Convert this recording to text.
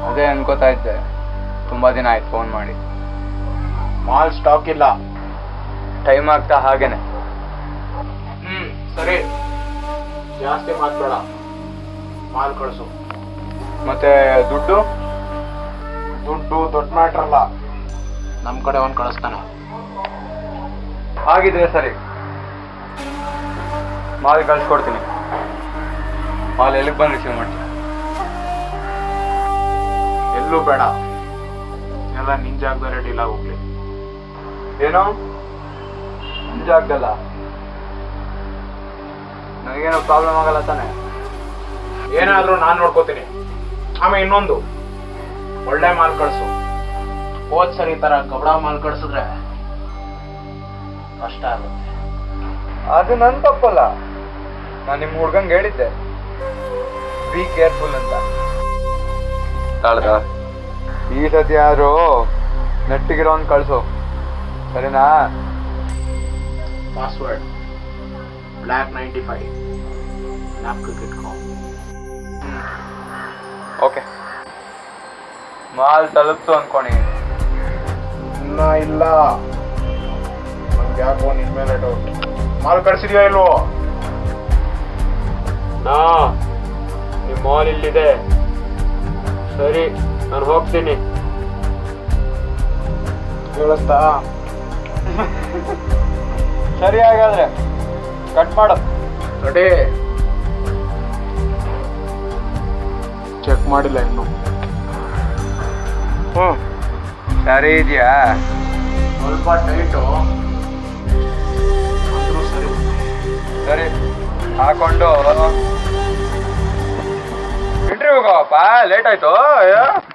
ಅದೇ ಅನ್ಕೋತಾ ಇದ್ದೆ ತುಂಬ ದಿನ ಆಯ್ತು ಫೋನ್ ಮಾಡಿ ಮಾಲ್ ಸ್ಟಾಕ್ ಇಲ್ಲ ಟೈಮ್ ಆಗ್ತಾ ಹಾಗೇನೆ ಹ್ಮ್ ಸರಿ ಜಾಸ್ತಿ ಮಾತ್ಬೇಡ ಮಾಲ್ ಕಳಿಸು ಮತ್ತೆ ದುಡ್ಡು ದುಡ್ಡು ದೊಡ್ಡ ಮ್ಯಾಟ್ರ್ ಅಲ್ಲ ನಮ್ ಕಡೆ ಒಂದ್ ಕಳಿಸ್ತಾನೆ ಹಾಗಿದ್ರೆ ಸರಿ ಮಾಲ್ ಕಳ್ಸ್ಕೊಡ್ತೀನಿ ಮಾಲ್ ಎಲ್ಲಿಗೆ ಬಂದು ರಿಸೀವ್ ಮಾಡ್ತೀನಿ ಎಲ್ಲೂ ಬೇಡ ಎಲ್ಲ ನಿನ್ ಜಾಗದಲ್ಲಿ ಡೀಲ್ ಹೋಗ್ಲಿ ಏನೋ ನಿಜ ಆಗ್ದಲ್ಲ ನನಗೇನೋ ಪ್ರಾಬ್ಲಮ್ ಆಗಲ್ಲ ತಾನೆ ಏನಾದ್ರೂ ನಾನ್ ನೋಡ್ಕೋತೀನಿ ಆಮೇಲೆ ಇನ್ನೊಂದು ಒಳ್ಳೆ ಮಾಲ್ ಕಳ್ಸು ಹೋದ್ ಸರಿ ಈ ತರ ಕಬಡ ಮಾಲ್ ಕಳ್ಸಿದ್ರೆ ಕಷ್ಟ ಆಗುತ್ತೆ ಅದು ನನ್ ತಪ್ಪಲ್ಲ ನಾನು ನಿಮ್ಮ ಹುಡ್ಗಂಗೆ ಹೇಳಿದ್ದೆ ಬಿ ಕೇರ್ಫುಲ್ ಅಂತ ತಾಳ್ದ ಈ ಸತಿ ಯಾರು ನೆಟ್ಟಿಗಿರೋನ್ ಕಳ್ಸು ಸರಿನಾ ಪಾಸ್ವರ್ಡ್ ಬ್ಲ್ಯಾಕ್ ನೈಂಟಿ ಫೈವ್ ಜ್ಞಾಪಕಕ್ಕೆ ಇಟ್ಕೋ ಓಕೆ ಮಾಲ್ ತಲುಪ್ತು ಅನ್ಕೊಣಿ ಇನ್ನ ಇಲ್ಲ ನನ್ಗೆ ಯಾಕೋ ನಿನ್ ಮೇಲೆ ಡೌಟ್ ಮಾಲ್ ಕಳ್ಸಿದ್ಯೋ ಇಲ್ವೋ ನಾ ನಿಮ್ಮ ಮಾಲ್ ಇಲ್ಲಿದೆ ಸರಿ ನಾನು ಹೋಗ್ತೀನಿ ಕೇಳಿಸ್ತಾ ಸರಿ ಹಾಗಾದ್ರೆ ಕಟ್ ಮಾಡು ರೆಡಿ ಚೆಕ್ ಮಾಡಿಲ್ಲ ಇನ್ನು ಹ್ಞೂ ಸರಿ ಇದೆಯಾ ಸ್ವಲ್ಪ ಟೈಟು ಅಂದ್ರೂ ಸರಿ ಸರಿ ಹಾಕೊಂಡು ಇಂಟರ್ವ್ಯೂಗೆ ಹೋಗಪ್ಪ ಲೇಟ್ ಆಯ್ತು ಅಯ್ಯೋ